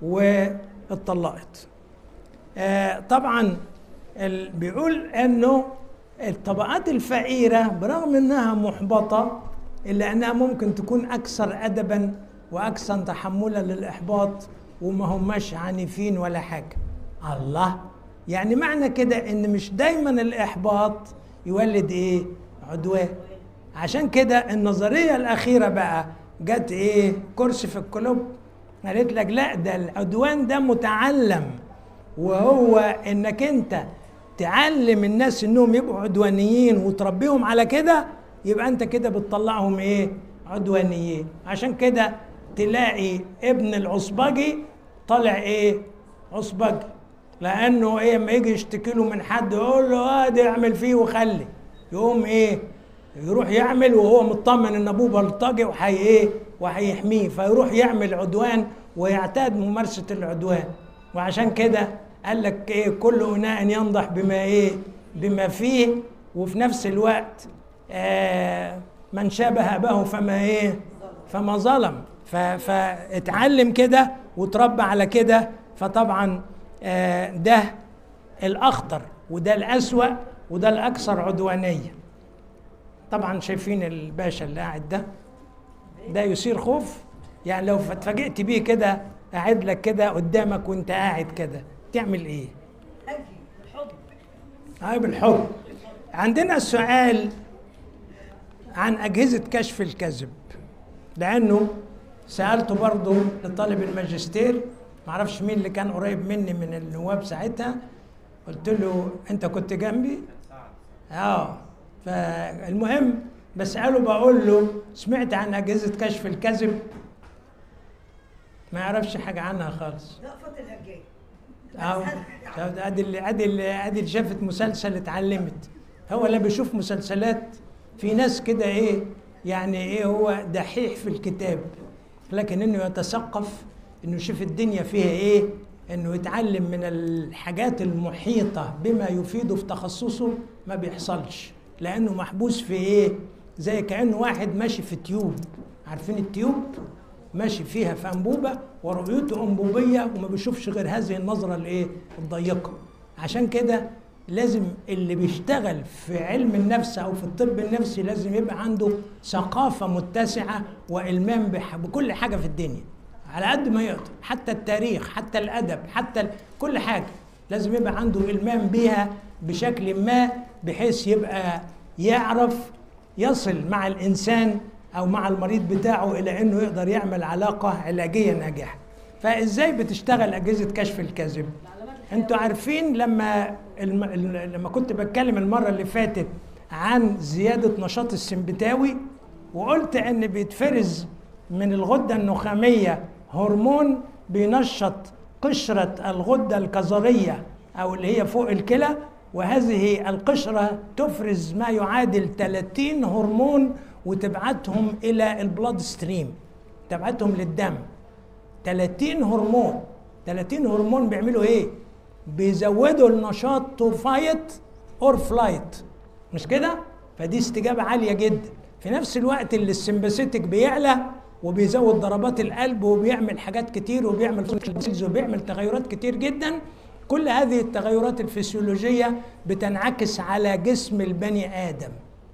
واتطلقت آه طبعا بيقول انه الطبقات الفقيره برغم انها محبطه الا انها ممكن تكون اكثر ادبا واكثر تحملا للاحباط وما هماش عنيفين ولا حاجه الله يعني معنى كده ان مش دايما الاحباط يولد ايه عدوان عشان كده النظريه الاخيره بقى جت ايه كرسي في الكلوب قالت لك لا ده العدوان ده متعلم وهو انك انت تعلم الناس انهم يبقوا عدوانيين وتربيهم على كده يبقى انت كده بتطلعهم ايه عدوانيين عشان كده تلاقي ابن العصبجي طالع ايه عصبجي لانه ايه لما يجي يشتكي له من حد يقول له اه ده اعمل فيه وخلي يقوم ايه يروح يعمل وهو مطمن ان ابوه بلطجي وحي ايه وهيحميه فيروح يعمل عدوان ويعتاد ممارسه العدوان وعشان كده قال لك ايه كل اناء ينضح بما ايه بما فيه وفي نفس الوقت آه من شابه اباه فما ايه فما ظلم فاتعلم كده وتربى على كده فطبعا آه ده الاخطر وده الاسوا وده الاكثر عدوانيه طبعا شايفين الباشا اللي قاعد ده ده يثير خوف يعني لو اتفاجئت بيه كده قاعد لك كده قدامك وانت قاعد كده تعمل ايه؟ بالحب اي بالحب عندنا سؤال عن أجهزة كشف الكذب لأنه سألته برضه لطالب الماجستير معرفش مين اللي كان قريب مني من النواب ساعتها قلت له أنت كنت جنبي؟ اه فالمهم بسأله بقول له سمعت عن أجهزة كشف الكذب؟ ما يعرفش حاجة عنها خالص رأفت الهجاج اه ادي اللي ادي اللي ادي اللي شافت مسلسل اتعلمت هو لا بيشوف مسلسلات في ناس كده ايه يعني ايه هو دحيح في الكتاب لكن انه يتثقف انه يشوف الدنيا فيها ايه انه يتعلم من الحاجات المحيطه بما يفيده في تخصصه ما بيحصلش لانه محبوس في ايه زي كانه واحد ماشي في تيوب عارفين التيوب ماشي فيها في انبوبه ورؤيته انبوبيه وما بيشوفش غير هذه النظره الايه الضيقه عشان كده لازم اللي بيشتغل في علم النفس او في الطب النفسي لازم يبقى عنده ثقافه متسعه والمام بكل حاجه في الدنيا على قد ما يقدر حتى التاريخ حتى الادب حتى كل حاجه لازم يبقى عنده المام بيها بشكل ما بحيث يبقى يعرف يصل مع الانسان او مع المريض بتاعه الى انه يقدر يعمل علاقه علاجيه ناجحه فازاي بتشتغل اجهزه كشف الكذب انتوا عارفين لما الم... لما كنت بتكلم المره اللي فاتت عن زياده نشاط السمبتاوي وقلت ان بيتفرز من الغده النخاميه هرمون بينشط قشره الغده الكظريه او اللي هي فوق الكلى وهذه القشره تفرز ما يعادل 30 هرمون وتبعتهم الى البلاد ستريم تبعتهم للدم 30 هرمون 30 هرمون بيعملوا ايه بيزودوا النشاط تو فايت اور فلايت مش كده فدي استجابه عاليه جدا في نفس الوقت اللي السمباثيتك بيعلى وبيزود ضربات القلب وبيعمل حاجات كتير وبيعمل وبيعمل تغيرات كتير جدا كل هذه التغيرات الفسيولوجيه بتنعكس على جسم البني ادم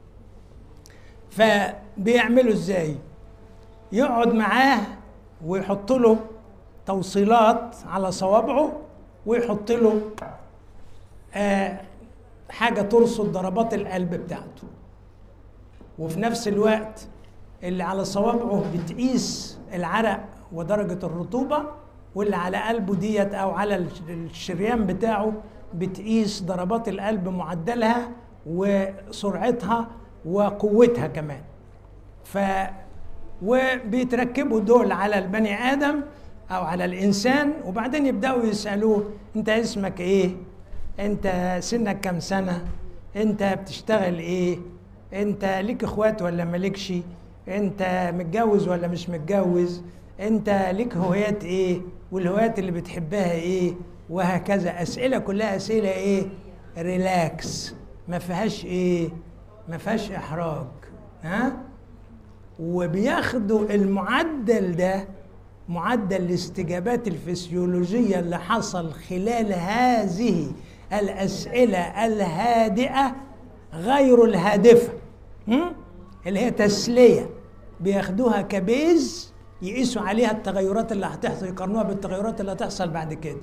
فبيعملوا ازاي يقعد معاه ويحط له توصيلات على صوابعه ويحط له آه حاجة ترصد ضربات القلب بتاعته وفي نفس الوقت اللي على صوابعه بتقيس العرق ودرجة الرطوبة واللي على قلبه ديت أو على الشريان بتاعه بتقيس ضربات القلب معدلها وسرعتها وقوتها كمان ف وبيتركبوا دول على البني ادم او على الانسان وبعدين يبداوا يسالوه انت اسمك ايه انت سنك كام سنه انت بتشتغل ايه انت ليك اخوات ولا مالكش انت متجوز ولا مش متجوز انت ليك هوايات ايه والهوايات اللي بتحبها ايه وهكذا اسئله كلها اسئله ايه ريلاكس ما فيهاش ايه ما فيهاش احراج ها وبياخدوا المعدل ده معدل الاستجابات الفسيولوجيه اللي حصل خلال هذه الاسئله الهادئه غير الهادفه اللي هي تسليه بياخدوها كبيز يقيسوا عليها التغيرات اللي هتحصل يقارنوها بالتغيرات اللي هتحصل بعد كده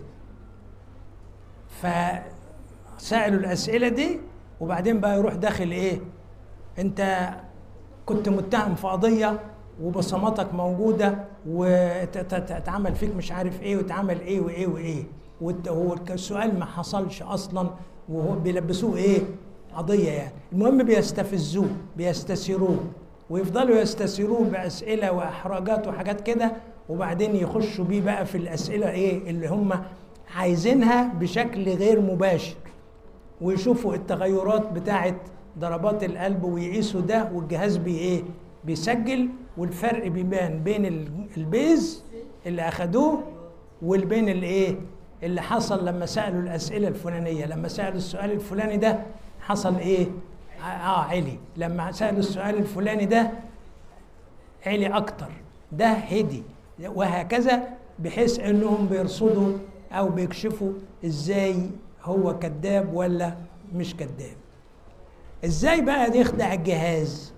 فسألوا الأسئلة دي وبعدين بقى يروح داخل إيه أنت كنت متهم في قضية وبصماتك موجوده واتعمل فيك مش عارف ايه واتعمل ايه وايه وايه هو السؤال ما حصلش اصلا وهو بيلبسوه ايه قضيه يعني المهم بيستفزوه بيستسيروه ويفضلوا يستسيروه باسئله واحراجات وحاجات كده وبعدين يخشوا بيه بقى في الاسئله ايه اللي هم عايزينها بشكل غير مباشر ويشوفوا التغيرات بتاعه ضربات القلب ويقيسوا ده والجهاز بي ايه بيسجل والفرق بيبان بين البيز اللي اخدوه والبين الايه اللي حصل لما سالوا الاسئله الفلانيه لما سالوا السؤال الفلاني ده حصل ايه اه علي لما سالوا السؤال الفلاني ده علي اكتر ده هدي وهكذا بحيث انهم بيرصدوا او بيكشفوا ازاي هو كذاب ولا مش كذاب ازاي بقى يخدع الجهاز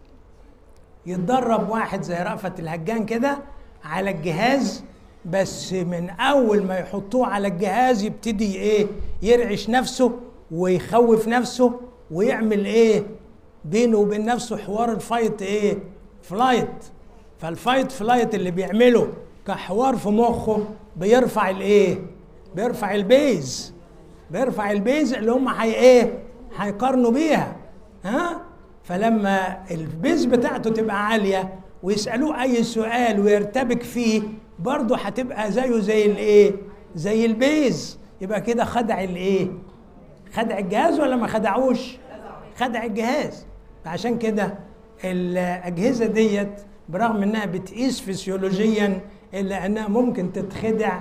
يتدرب واحد زي رأفت الهجان كده على الجهاز بس من اول ما يحطوه على الجهاز يبتدي ايه يرعش نفسه ويخوف نفسه ويعمل ايه بينه وبين نفسه حوار الفايت ايه فلايت فالفايت فلايت اللي بيعمله كحوار في مخه بيرفع الايه بيرفع البيز بيرفع البيز اللي هم حي ايه هيقارنوا بيها ها فلما البيز بتاعته تبقى عاليه ويسالوه اي سؤال ويرتبك فيه برضه هتبقى زيه زي الايه زي البيز يبقى كده خدع الايه خدع الجهاز ولا ما خدعوش خدع الجهاز عشان كده الاجهزه ديت برغم انها بتقيس فسيولوجيا الا انها ممكن تتخدع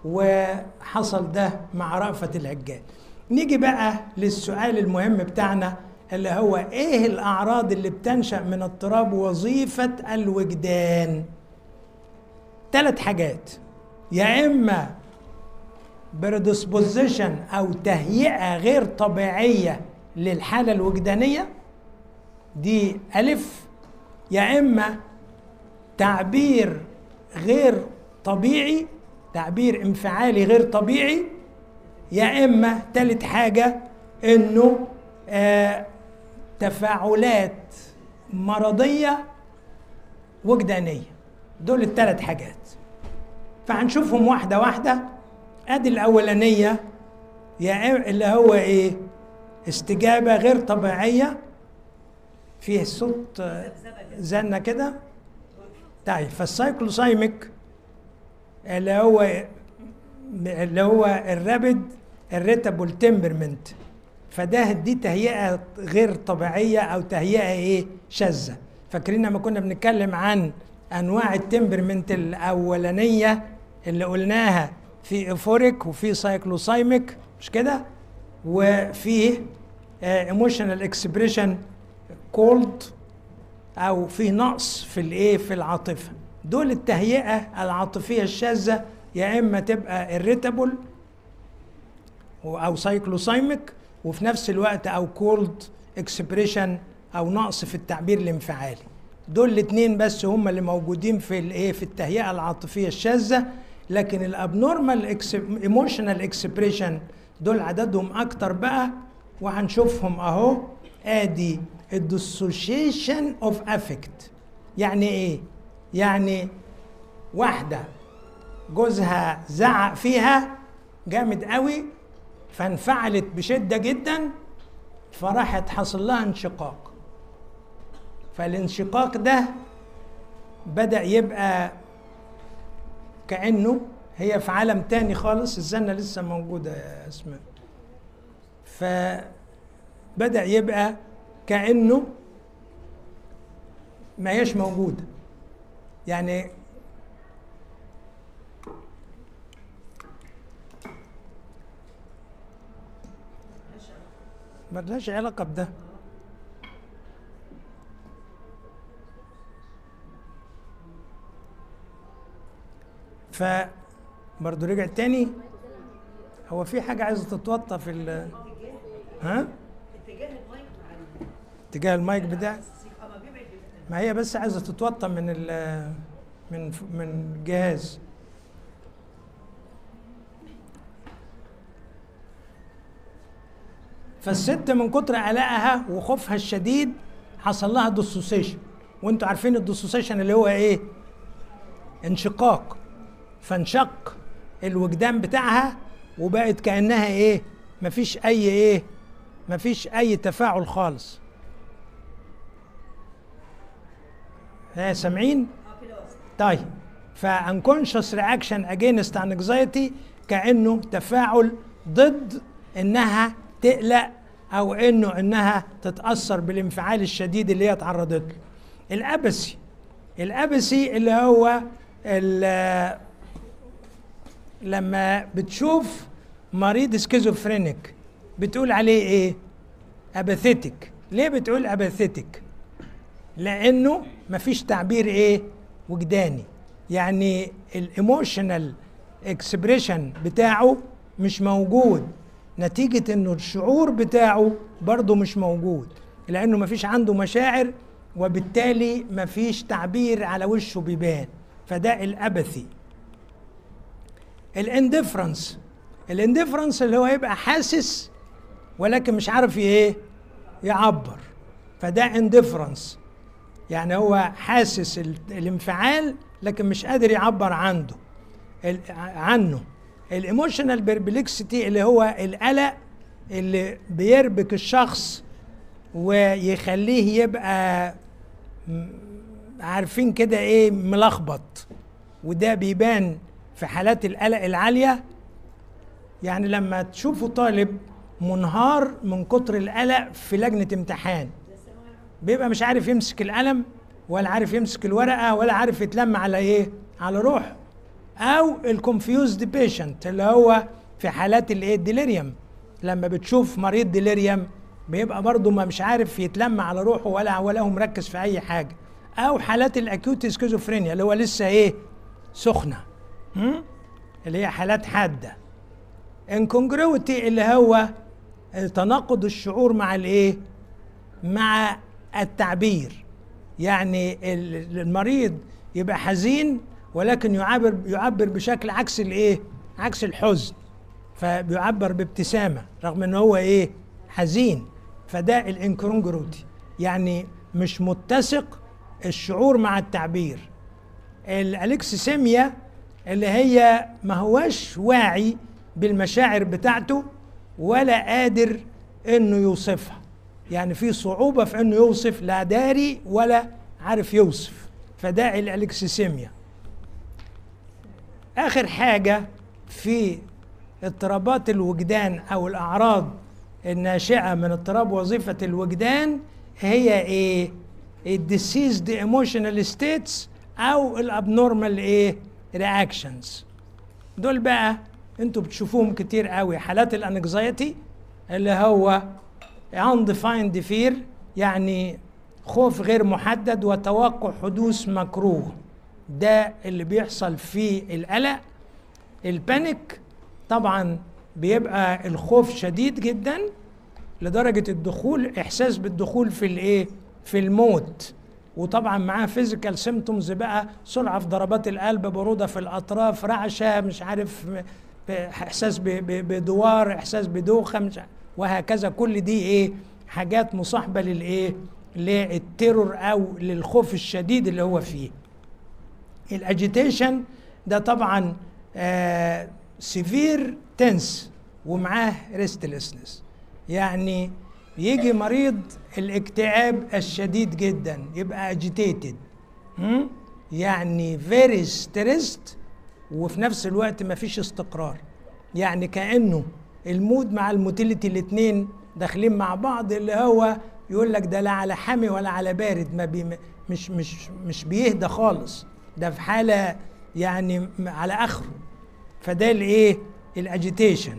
وحصل ده مع رأفت الهجان نيجي بقى للسؤال المهم بتاعنا اللي هو ايه الاعراض اللي بتنشا من اضطراب وظيفه الوجدان ثلاث حاجات يا اما بريدسبوزيشن او تهيئه غير طبيعيه للحاله الوجدانيه دي الف يا اما تعبير غير طبيعي تعبير انفعالي غير طبيعي يا اما ثالث حاجه انه آه تفاعلات مرضيه وجدانيه دول الثلاث حاجات فهنشوفهم واحده واحده ادي الاولانيه يا اللي هو ايه استجابه غير طبيعيه فيه صوت زنه كده طيب فالسايكلوسايميك اللي هو اللي هو الرابد الريتابل تمبرمنت فده دي تهيئه غير طبيعيه او تهيئه ايه شاذه فاكرين لما كنا بنتكلم عن انواع التمبرمنت الاولانيه اللي قلناها في ايفوريك وفي سايكلوسايميك مش كده وفي ايموشنال اكسبريشن كولد او في نقص في الايه في العاطفه دول التهيئه العاطفيه الشاذه يا اما تبقى irritable او سايكلوسايميك وفي نفس الوقت او كولد اكسبريشن او نقص في التعبير الانفعالي دول الاثنين بس هم اللي موجودين في الايه في التهيئه العاطفيه الشاذه لكن الابنورمال ايموشنال اكسبريشن دول عددهم اكتر بقى وهنشوفهم اهو ادي الديسوشيشن اوف افكت يعني ايه يعني واحده جوزها زعق فيها جامد قوي فانفعلت بشده جدا فراحت حصل لها انشقاق فالانشقاق ده بدا يبقى كانه هي في عالم تاني خالص الزنه لسه موجوده يا اسماء فبدا يبقى كانه ما هيش موجوده يعني ملهاش علاقة بده ف برضه رجع تاني هو في حاجة عايزة تتوطى في ال ها؟ اتجاه المايك بتاعك ما هي بس عايزة تتوطى من ال من من الجهاز فالست من كتر قلقها وخوفها الشديد حصل لها ديسوسيشن وانتوا عارفين الديسوسيشن اللي هو ايه انشقاق فانشق الوجدان بتاعها وبقت كانها ايه مفيش اي ايه مفيش اي تفاعل خالص ها سامعين طيب فانكونشس رياكشن اجينست انكزايتي كانه تفاعل ضد انها تقلق او انه انها تتاثر بالانفعال الشديد اللي هي تعرضت له الابسي الابسي اللي هو لما بتشوف مريض سكيزوفرينيك بتقول عليه ايه اباثيتك ليه بتقول اباثيتك لانه مفيش تعبير ايه وجداني يعني الايموشنال اكسبريشن بتاعه مش موجود نتيجة انه الشعور بتاعه برضه مش موجود لانه مفيش عنده مشاعر وبالتالي مفيش تعبير على وشه بيبان فده الابثي الاندفرنس الاندفرنس اللي هو يبقى حاسس ولكن مش عارف ايه يعبر فده اندفرنس يعني هو حاسس الانفعال لكن مش قادر يعبر عنده عنه الايموشنال بيربلكسيتي اللي هو القلق اللي بيربك الشخص ويخليه يبقى عارفين كده ايه ملخبط وده بيبان في حالات القلق العاليه يعني لما تشوفوا طالب منهار من كتر القلق في لجنه امتحان بيبقى مش عارف يمسك القلم ولا عارف يمسك الورقه ولا عارف يتلم على ايه على روحه او الكونفيوزد بيشنت اللي هو في حالات الايه الديليريوم لما بتشوف مريض ديليريوم بيبقى برضه ما مش عارف يتلم على روحه ولا ولا هو مركز في اي حاجه او حالات الاكيوت سكيزوفرينيا اللي هو لسه ايه سخنه اللي هي حالات حاده انكونجروتي اللي هو تناقض الشعور مع الايه مع التعبير يعني المريض يبقى حزين ولكن يعبر يعبر بشكل عكس الايه عكس الحزن فبيعبر بابتسامه رغم ان هو ايه حزين فده الانكونجروتي يعني مش متسق الشعور مع التعبير الالكسيسيميا اللي هي ما هواش واعي بالمشاعر بتاعته ولا قادر انه يوصفها يعني في صعوبة في انه يوصف لا داري ولا عارف يوصف فده الالكسيسيميا اخر حاجة في اضطرابات الوجدان او الاعراض الناشئة من اضطراب وظيفة الوجدان هي ايه الديسيزد ايموشنال ستيتس او الابنورمال ايه رياكشنز دول بقى انتوا بتشوفوهم كتير قوي حالات الانكزايتي اللي هو undefined fear يعني خوف غير محدد وتوقع حدوث مكروه ده اللي بيحصل في القلق البانيك طبعا بيبقى الخوف شديد جدا لدرجة الدخول إحساس بالدخول في الإيه؟ في الموت وطبعا معاه فيزيكال سيمتومز بقى سرعة في ضربات القلب برودة في الأطراف رعشة مش عارف إحساس بدوار إحساس بدوخة مش وهكذا كل دي إيه؟ حاجات مصاحبة للإيه؟ للتيرور أو للخوف الشديد اللي هو فيه الاجيتيشن ده طبعا آه سيفير تنس ومعاه ريستلسنس يعني يجي مريض الاكتئاب الشديد جدا يبقى اجيتيتد يعني فيري ستريسد وفي نفس الوقت ما فيش استقرار يعني كانه المود مع الموتيليتي الاثنين داخلين مع بعض اللي هو يقول لك ده لا على حامي ولا على بارد ما بي مش مش مش بيهدى خالص ده في حاله يعني على اخره فده الايه الاجيتيشن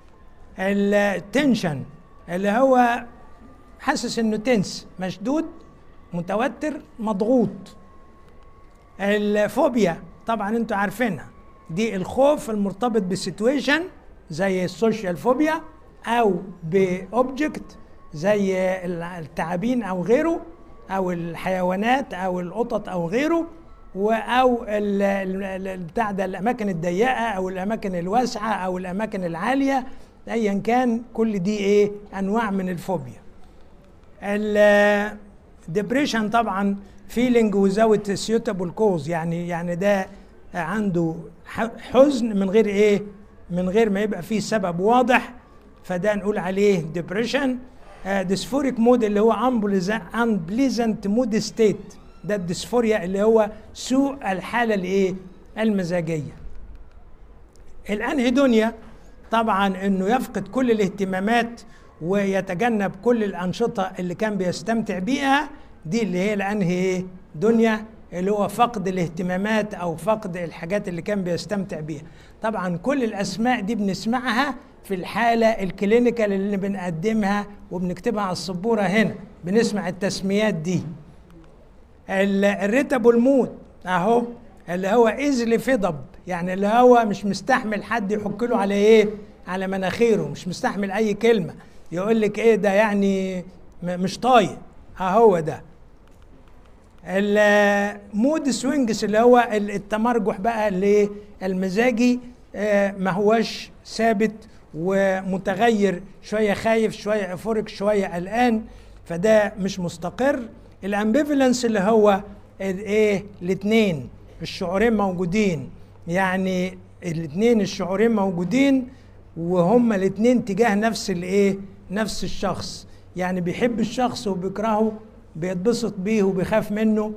التنشن اللي هو حاسس انه تنس مشدود متوتر مضغوط الفوبيا طبعا انتوا عارفينها دي الخوف المرتبط بسيتويشن زي السوشيال فوبيا او باوبجكت زي التعابين او غيره او الحيوانات او القطط او غيره او بتاع ده الاماكن الضيقه او الاماكن الواسعه او الاماكن العاليه ايا كان كل دي ايه انواع من الفوبيا الدبريشن طبعا feeling without suitable cause يعني يعني ده عنده حزن من غير ايه من غير ما يبقى فيه سبب واضح فده نقول عليه depression ديسفوريك مود اللي هو unpleasant مود ستيت ده الديسفوريا اللي هو سوء الحاله الايه المزاجيه الانهيدونيا طبعا انه يفقد كل الاهتمامات ويتجنب كل الانشطه اللي كان بيستمتع بيها دي اللي هي الانهي دنيا اللي هو فقد الاهتمامات او فقد الحاجات اللي كان بيستمتع بيها طبعا كل الاسماء دي بنسمعها في الحاله الكلينيكال اللي بنقدمها وبنكتبها على السبوره هنا بنسمع التسميات دي الريتابل مود اهو اللي هو ايزلي فيدب يعني اللي هو مش مستحمل حد يحك له على ايه على مناخيره مش مستحمل اي كلمه يقول لك ايه ده يعني مش طايق اهو ده المود سوينجز اللي هو التمرجح بقى اللي المزاجي ما هوش ثابت ومتغير شويه خايف شويه افورك شويه قلقان فده مش مستقر الامبيفالنس اللي هو ايه الاثنين الشعورين موجودين يعني الاثنين الشعورين موجودين وهما الاثنين تجاه نفس الايه نفس الشخص يعني بيحب الشخص وبيكرهه بيتبسط بيه وبيخاف منه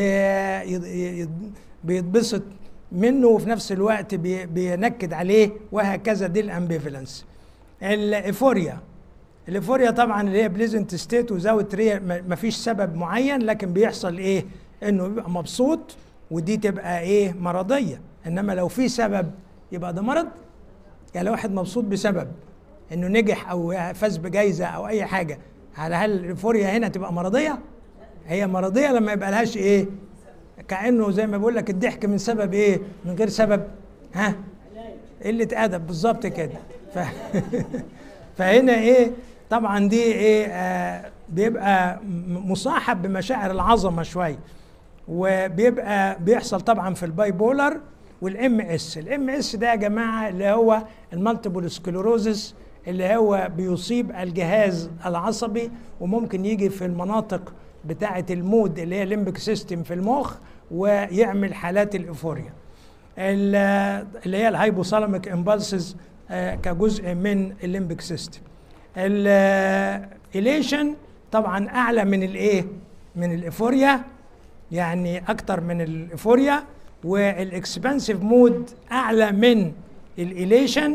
بيتبسط منه وفي نفس الوقت بينكد عليه وهكذا دي الامبيفالنس الايفوريا الايفوريا طبعا اللي هي بليزنت ستيت وزاوت ريا مفيش سبب معين لكن بيحصل ايه انه بيبقى مبسوط ودي تبقى ايه مرضيه انما لو في سبب يبقى ده مرض يعني لو واحد مبسوط بسبب انه نجح او فاز بجائزه او اي حاجه على هل الايفوريا هنا تبقى مرضيه هي مرضيه لما يبقى لهاش ايه كانه زي ما بقول لك الضحك من سبب ايه من غير سبب ها قله ادب بالظبط كده ف... فهنا ايه طبعا دي ايه آه بيبقى مصاحب بمشاعر العظمه شويه وبيبقى بيحصل طبعا في الباي بولر والام اس الام اس ده يا جماعه اللي هو المالتيبل سكليروزس اللي هو بيصيب الجهاز العصبي وممكن يجي في المناطق بتاعه المود اللي هي الليمبك سيستم في المخ ويعمل حالات الايفوريا اللي هي الهايبوثالاميك امبالسز كجزء من الليمبك سيستم الاليشن طبعا اعلى من الايه من الايفوريا يعني اكتر من الايفوريا والاكسبانسيف مود اعلى من الاليشن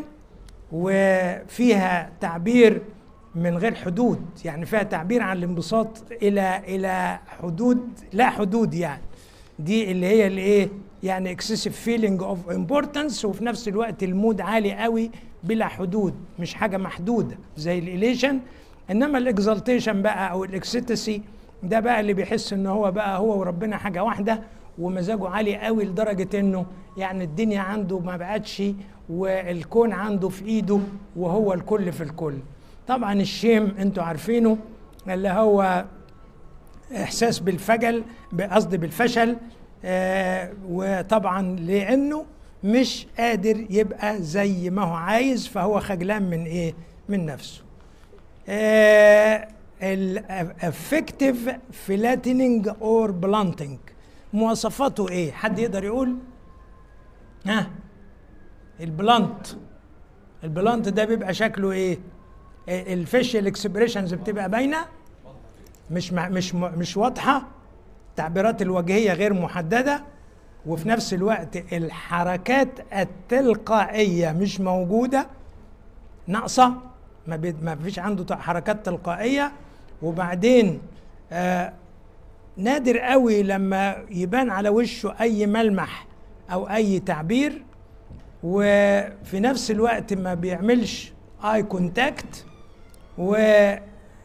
وفيها تعبير من غير حدود يعني فيها تعبير عن الانبساط الى الى حدود لا حدود يعني دي اللي هي الايه يعني اكسسيف فيلينج اوف امبورتنس وفي نفس الوقت المود عالي قوي بلا حدود مش حاجه محدوده زي الاليشن انما الاكزالتيشن بقى او الاكسيتسي ده بقى اللي بيحس ان هو بقى هو وربنا حاجه واحده ومزاجه عالي قوي لدرجه انه يعني الدنيا عنده ما بقتش والكون عنده في ايده وهو الكل في الكل طبعا الشيم انتوا عارفينه اللي هو احساس بالفجل قصدي بالفشل آه وطبعا لانه مش قادر يبقى زي ما هو عايز فهو خجلان من ايه من نفسه آه الافكتيف فلاتيننج اور بلانتنج مواصفاته ايه حد يقدر يقول ها البلانت البلانت ده بيبقى شكله ايه الفيشل اكسبريشنز بتبقى باينه مش مش مش واضحه التعبيرات الوجهيه غير محدده وفي نفس الوقت الحركات التلقائيه مش موجوده ناقصه ما, ما فيش عنده حركات تلقائيه وبعدين آه نادر قوي لما يبان على وشه اي ملمح او اي تعبير وفي نفس الوقت ما بيعملش اي كونتاكت وما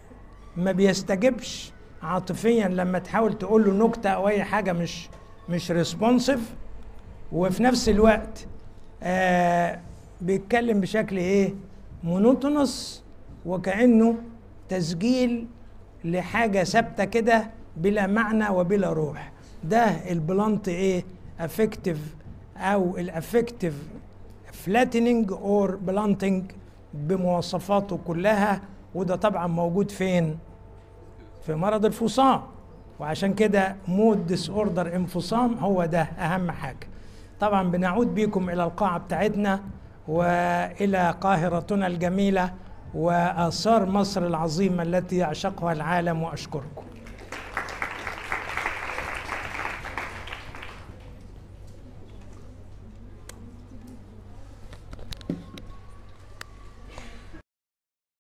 بيستجبش عاطفيا لما تحاول تقول له نكته او اي حاجه مش مش ريسبونسيف وفي نفس الوقت آه بيتكلم بشكل ايه مونوتونس وكانه تسجيل لحاجه ثابته كده بلا معنى وبلا روح ده البلانت ايه افكتيف او الافكتيف فلاتنينج اور بلانتنج بمواصفاته كلها وده طبعا موجود فين في مرض الفصام وعشان كده مود ديس اوردر انفصام هو ده اهم حاجه طبعا بنعود بيكم الى القاعه بتاعتنا والى قاهرتنا الجميله واثار مصر العظيمه التي يعشقها العالم واشكركم